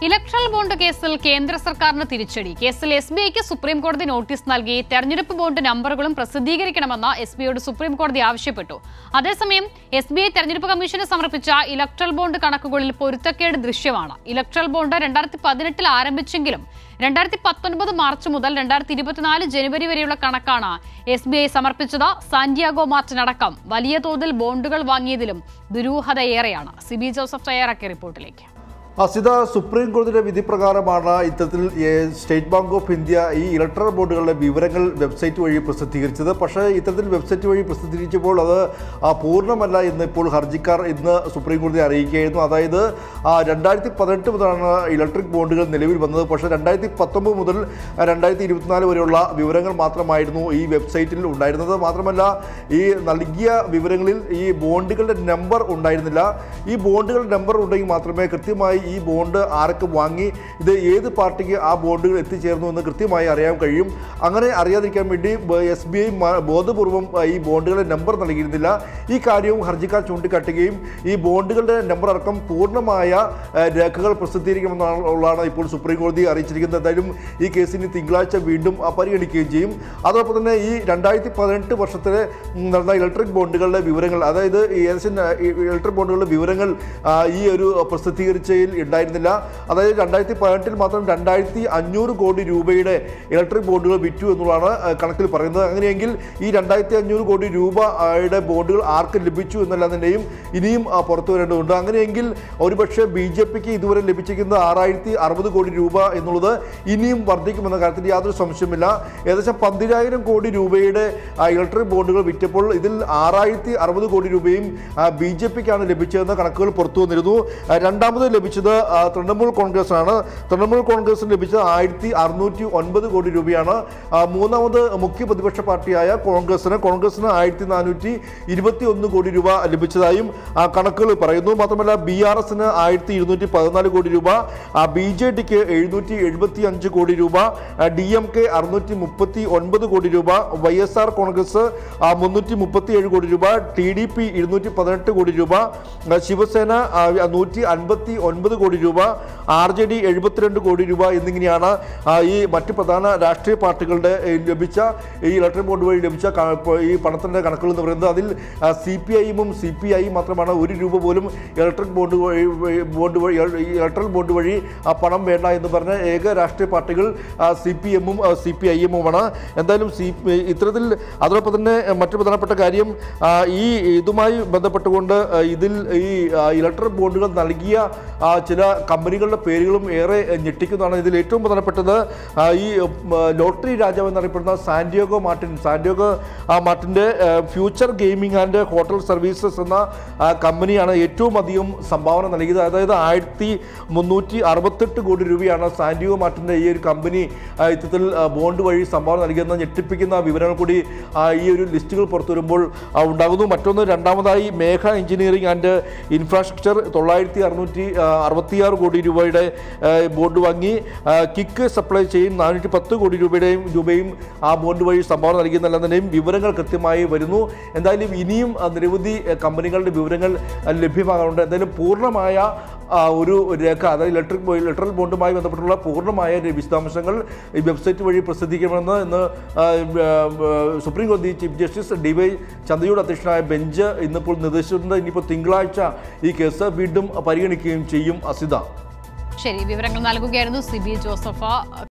electoral bond കേസിൽ കേന്ദ്ര സർക്കാരിന് തിരിച്ചടി കേസിൽ എസ് ബി ഐക്ക് സുപ്രീം കോടതി നോട്ടീസ് നൽകി തെരഞ്ഞെടുപ്പ് ബോണ്ട് നമ്പറുകളും പ്രസിദ്ധീകരിക്കണമെന്ന് എസ് ബി ഐയോട് സുപ്രീം കോടതി ആവശ്യപ്പെട്ടു അതേസമയം എസ് ബി ഐ തെരഞ്ഞെടുപ്പ് കമ്മീഷന് സമർപ്പിച്ച ഇലക്ട്രൽ ബോണ്ട് കണക്കുകളിൽ പൊരുത്തക്കേട് ദൃശ്യമാണ് ഇലക്ട്രൽ ബോണ്ട് രണ്ടായിരത്തി പതിനെട്ടിൽ ആരംഭിച്ചെങ്കിലും രണ്ടായിരത്തി പത്തൊൻപത് മാർച്ച് മുതൽ രണ്ടായിരത്തി ഇരുപത്തിനാല് ജനുവരി വരെയുള്ള കണക്കാണ് എസ് ബി ഐ സമർപ്പിച്ചത് സാന്റിയാഗോ മാർട്ടിൻ അടക്കം വലിയ തോതിൽ ബോണ്ടുകൾ വാങ്ങിയതിലും ദുരൂഹതയേറെയാണ് സിബി ജോസഫ് തയ്യാറാക്കിയ റിപ്പോർട്ടിലേക്ക് അസിത സുപ്രീം കോടതിയുടെ വിധി പ്രകാരമാണ് ഇത്തരത്തിൽ ഏ, സ്റ്റേറ്റ് ബാങ്ക് ഓഫ് ഇന്ത്യ ഈ ഇലക്ട്രൽ ബോർഡുകളുടെ വിവരങ്ങൾ വെബ്സൈറ്റ് വഴി പ്രസിദ്ധീകരിച്ചത് പക്ഷേ ഇത്തരത്തിൽ വെബ്സൈറ്റ് വഴി പ്രസിദ്ധീകരിച്ചപ്പോൾ അത് ആ, പൂർണ്ണമല്ല എന്ന് ഇപ്പോൾ ഹർജിക്കാർ ഇന്ന് സുപ്രീം കോടതി അറിയിക്കുകയായിരുന്നു അതായത് രണ്ടായിരത്തി പതിനെട്ട് മുതലാണ് ഇലക്ട്രിക് ബോണ്ടുകൾ നിലവിൽ വന്നത് പക്ഷേ രണ്ടായിരത്തി പത്തൊമ്പത് മുതൽ രണ്ടായിരത്തി ഇരുപത്തിനാല് വരെയുള്ള വിവരങ്ങൾ മാത്രമായിരുന്നു ഈ വെബ്സൈറ്റിൽ ഉണ്ടായിരുന്നത് മാത്രമല്ല ഈ നൽകിയ വിവരങ്ങളിൽ ഈ ബോണ്ടുകളുടെ നമ്പർ ഉണ്ടായിരുന്നില്ല ഈ ബോണ്ടുകളുടെ നമ്പർ ഉണ്ടെങ്കിൽ മാത്രമേ കൃത്യമായി ഈ ബോണ്ട് ആരൊക്കെ വാങ്ങി ഇത് ഏത് പാർട്ടിക്ക് ആ ബോണ്ടുകൾ എത്തിച്ചേർന്നു എന്ന് കൃത്യമായി അറിയാൻ കഴിയും അങ്ങനെ അറിയാതിരിക്കാൻ വേണ്ടി എസ് ബി ഐ ബോധപൂർവം ആ, ഈ ബോണ്ടുകളുടെ നമ്പർ നൽകിയിരുന്നില്ല ഈ കാര്യവും ഹർജിക്കാർ ചൂണ്ടിക്കാട്ടുകയും ഈ ബോണ്ടുകളുടെ നമ്പർ അടക്കം പൂർണ്ണമായ ആ, രേഖകൾ പ്രസിദ്ധീകരിക്കണമെന്നുള്ളതാണ് ഇപ്പോൾ സുപ്രീം കോടതി അറിയിച്ചിരിക്കുന്നത് എന്തായാലും ഈ കേസിന് തിങ്കളാഴ്ച വീണ്ടും ആ, പരിഗണിക്കുകയും ചെയ്യും അതോടൊപ്പം തന്നെ ഈ രണ്ടായിരത്തി പതിനെട്ട് വർഷത്തിലെ ഉം, നടന്ന ഇലക്ട്രിക് ബോണ്ടുകളുടെ വിവരങ്ങൾ അതായത് ഈ ഏകദേശം ആ, ഈ ഇലക്ട്രിക് ബോണ്ടുകളുടെ വിവരങ്ങൾ ആ, ഈ ഒരു പ്രസിദ്ധീകരിച്ചതിൽ ഉണ്ടായിരുന്നില്ല അതായത് രണ്ടായിരത്തി പതിനെട്ടിൽ മാത്രം രണ്ടായിരത്തി അഞ്ഞൂറ് കോടി രൂപയുടെ ഇലക്ട്രിക് ബോണ്ടുകൾ വിറ്റു എന്നുള്ളതാണ് ആ, കണക്കിൽ പറയുന്നത് അങ്ങനെയെങ്കിൽ ഈ രണ്ടായിരത്തി അഞ്ഞൂറ് കോടി രൂപയുടെ ബോണ്ടുകൾ ആർക്ക് ലഭിച്ചു എന്നല്ലാതിൻ്റെയും ഇനിയും ആ, പുറത്തു വരേണ്ടതുണ്ട് അങ്ങനെയെങ്കിൽ ഒരുപക്ഷെ ബി ജെ പിക്ക് ഇതുവരെ ലഭിച്ചിരിക്കുന്ന ആറായിരത്തി അറുപത് കോടി രൂപ എന്നുള്ളത് ഇനിയും വർദ്ധിക്കുമെന്ന കാര്യത്തിൽ യാതൊരു സംശയമില്ല ഏകദേശം പന്തിരായിരം കോടി രൂപയുടെ ആ, ഇലക്ട്രിക് ബോണ്ടുകൾ വിറ്റപ്പോൾ ഇതിൽ ആറായിരത്തി അറുപത് കോടി രൂപയും ബി ജെ പിക്കാണ് ലഭിച്ചതെന്ന കണക്കുകൾ പുറത്തു വന്നിരുന്നു ആ, രണ്ടാമത് ലഭിച്ചത് ആ, തൃണമൂൽ കോൺഗ്രസ് ആണ് തൃണമൂൽ കോൺഗ്രസിന് ലഭിച്ചത് ആയിരത്തി അറുന്നൂറ്റി ഒൻപത് കോടി രൂപയാണ് ആ, മൂന്നാമത് മുഖ്യ പ്രതിപക്ഷ പാർട്ടിയായ കോൺഗ്രസിന് കോൺഗ്രസിന് ആയിരത്തി നാനൂറ്റി ഇരുപത്തി ഒന്ന് കോടി രൂപ ലഭിച്ചതായും ആ, കണക്കുകൾ പറയുന്നു മാത്രമല്ല ബി ആർ എസിന് ആയിരത്തി ഇരുന്നൂറ്റി പതിനാല് കോടി രൂപ ബി ജെ ഡിക്ക് എഴുന്നൂറ്റി എഴുപത്തി അഞ്ച് കോടി രൂപ ഡി എം കെ അറുന്നൂറ്റി മുപ്പത്തി ഒൻപത് കോടി രൂപ വൈ എസ് ആർ കോൺഗ്രസ് മുന്നൂറ്റി മുപ്പത്തി ഏഴ് കോടി രൂപ ടി ഡി പി ഇരുന്നൂറ്റി പതിനെട്ട് കോടി രൂപ ആ, ശിവസേന നൂറ്റി അൻപത്തി ഒൻപത് കോടി രൂപ ആർ ജെ ഡി എഴുപത്തിരണ്ട് കോടി രൂപ എന്നിങ്ങനെയാണ് ആ, ഈ മറ്റ് പ്രധാന രാഷ്ട്രീയ പാർട്ടികളുടെ ഏ, ലഭിച്ച ഈ ഇലക്ട്രിക് ബോണ്ട് വഴി ലഭിച്ച ക- ഇപ്പോ ഈ പണത്തിൻ്റെ കണക്കുകൾ എന്ന് പറയുന്നത് അതിൽ സി പി ഐയും സി പി ഐ മാത്രമാണ് ഒരു രൂപ പോലും ഇലക്ട്രിക് ബോണ്ട് വഴി ബോണ്ട് വഴി ഈ ഇലക്ട്രിക് ബോണ്ട് വഴി ആ പണം വേണ്ട എന്ന് പറഞ്ഞ ഏക രാഷ്ട്രീയ പാർട്ടികൾ സി പി എമ്മും സി പി ഐ എമ്മുമാണ് എന്തായാലും സി ഇത്തരത്തിൽ അതോടൊപ്പം തന്നെ മറ്റു പ്രധാനപ്പെട്ട കാര്യം ആ, ഈ ഇതുമായി ബന്ധപ്പെട്ടുകൊണ്ട് ആ, ഇതിൽ ഈ ആ, ഇലക്ട്രിക് ബോണ്ടുകൾ നൽകിയ ആ, ചില കമ്പനികളുടെ പേരുകളും ഏറെ ഞെട്ടിക്കുന്നതാണ് ഇതിൽ ഏറ്റവും പ്രധാനപ്പെട്ടത് ആ, ഈ ഉം, ലോട്ടറി രാജാവ് എന്നറിയപ്പെടുന്ന സാന്റിയോഗോ മാർട്ടിൻ സാന്റിയോഗോ ആ, മാർട്ടിൻ്റെ ആ, future gaming and hotel services എന്ന ആ, കമ്പനിയാണ് ഏറ്റവും അധികം സംഭാവന നൽകിയത് അതായത് ആയിരത്തി മുന്നൂറ്റി അറുപത്തെട്ട് കോടി രൂപയാണ് സാന്റിയോഗോ മാർട്ടിൻ്റെ ഈ ഒരു കമ്പനി ആ, ഇത്തരത്തിൽ ആ, ബോണ്ട് വഴി സംഭാവന നൽകിയെന്ന ഞെട്ടിപ്പിക്കുന്ന വിവരങ്ങൾ കൂടി ആ, ഈ ഒരു ലിസ്റ്റുകൾ പുറത്തു വരുമ്പോൾ ആ, ഉണ്ടാകുന്നു മറ്റൊന്ന് രണ്ടാമതായി മേഘ എഞ്ചിനീയറിംഗ് ആൻഡ് ഇൻഫ്രാസ്ട്രക്ചർ തൊള്ളായിരത്തി അറുന്നൂറ്റി അറുപത്തിയാറ് കോടി രൂപയുടെ ആ, ബോണ്ട് വാങ്ങി ആ, കിക്ക് സപ്ലൈ ചെയിൻ നാനൂറ്റി പത്ത് കോടി രൂപയുടെയും രൂപയും ആ ബോണ്ട് വഴി സംഭാവന നൽകിയെന്നതിൻ്റെയും വിവരങ്ങൾ കൃത്യമായി വരുന്നു എന്തായാലും ഇനിയും ആ, നിരവധി ആ, കമ്പനികളുടെ വിവരങ്ങൾ ആ, ലഭ്യമാകാറുണ്ട് എന്തായാലും പൂർണ്ണമായ ആ, ഒരു രേഖ അതായത് ഇലക്ട്രിക് ഇലക്ട്രൽ ബോണ്ടുമായി ബന്ധപ്പെട്ടുള്ള പൂർണ്ണമായ ഒരു വിശദാംശങ്ങൾ ഈ വെബ്സൈറ്റ് വഴി പ്രസിദ്ധീകരിക്കണമെന്ന് ഇന്ന് ആ, ആ, ആ, സുപ്രീം കോടതി ചീഫ് ജസ്റ്റിസ് ഡി വൈ ചന്ദ്രയുടെ അധ്യക്ഷനായ ബെഞ്ച് ഇന്നിപ്പോൾ നിർദ്ദേശിച്ചിട്ടുണ്ട് ഇനിയിപ്പോൾ തിങ്കളാഴ്ച ഈ കേസ് വീണ്ടും പരിഗണിക്കുകയും ചെയ്യും അസിത ശരി വിവരങ്ങൾ നൽകുകയായിരുന്നു സിബി ജോസഫ്